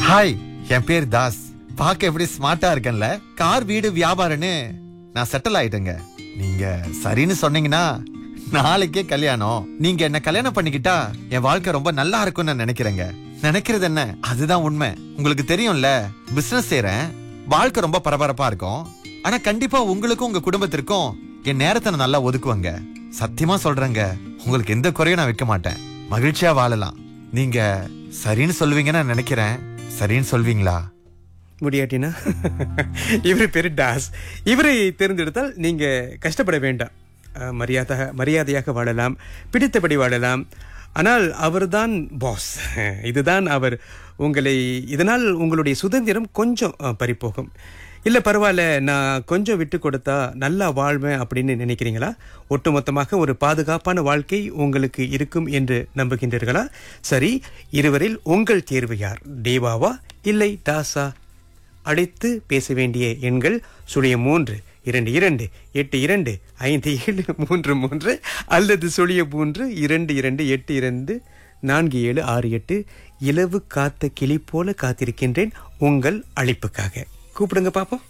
hi என் பேர் தாஸ் பார்க்க எப்படி ஸ்மார்ட்டா இருக்கேன்ல கார் வீடு வியாபாரம்னு நான் செட்டில் ஆயிட்டேங்க நீங்க சரின்னு சொன்னீங்கன்னா நாளைக்கே கல்யாணம் நீங்க என்ன கல்யாணம் பண்ணிக்கிட்டா என் வாழ்க்கை ரொம்ப நல்லா இருக்கும்னு நான் நினைக்கிறேங்க நினைக்கிறது என்ன அதுதான் உண்மை உங்களுக்கு தெரியும்ல பிசினஸ் செய்யறேன் வாழ்க்கை ரொம்ப பரபரப்பா இருக்கும் ஆனா கண்டிப்பா உங்களுக்கும் உங்க குடும்பத்திற்கும் என் நேரத்தை நான் நல்லா ஒதுக்குவேங்க சத்தியமா சொல்றேங்க உங்களுக்கு எந்த குறையும் நான் வைக்க மாட்டேன் மகிழ்ச்சியா வாழலாம் நீங்க சரின்னு சொல்லுவீங்கன்னு நான் நினைக்கிறேன் சரின்னு சொல்வீங்களா முடியாட்டினா இவர் பேரு டாஸ் இவரை தேர்ந்தெடுத்தால் நீங்க கஷ்டப்பட வேண்டாம் அஹ், மரியாதை மரியாதையாக வாழலாம் பிடித்தபடி வாழலாம் ஆனால் அவர்தான் பாஸ் இதுதான் அவர் உங்களை இதனால் உங்களுடைய சுதந்திரம் கொஞ்சம் அஹ், பறிபோகும் இல்ல பரவாயில்ல நான் கொஞ்சம் விட்டு கொடுத்தா நல்லா வாழ்வேன் அப்படின்னு நினைக்கிறீங்களா ஒட்டுமொத்தமாக ஒரு பாதுகாப்பான வாழ்க்கை உங்களுக்கு இருக்கும் என்று நம்புகின்றீர்களா சரி இருவரில் உங்கள் தேர்வு யார் தேவாவா இல்லை டாஸா அழைத்து பேச வேண்டிய எண்கள் சுழியம் மூன்று இரண்டு இரண்டு எட்டு இரண்டு ஐந்து ஏழு மூன்று மூன்று அல்லது சுழிய மூன்று இரண்டு இரண்டு எட்டு இரண்டு நான்கு ஏழு ஆறு எட்டு இலவு காத்த கிளி போல காத்திருக்கின்றேன் உங்கள் அழைப்புக்காக கூப்பிடுங்க பாப்போம்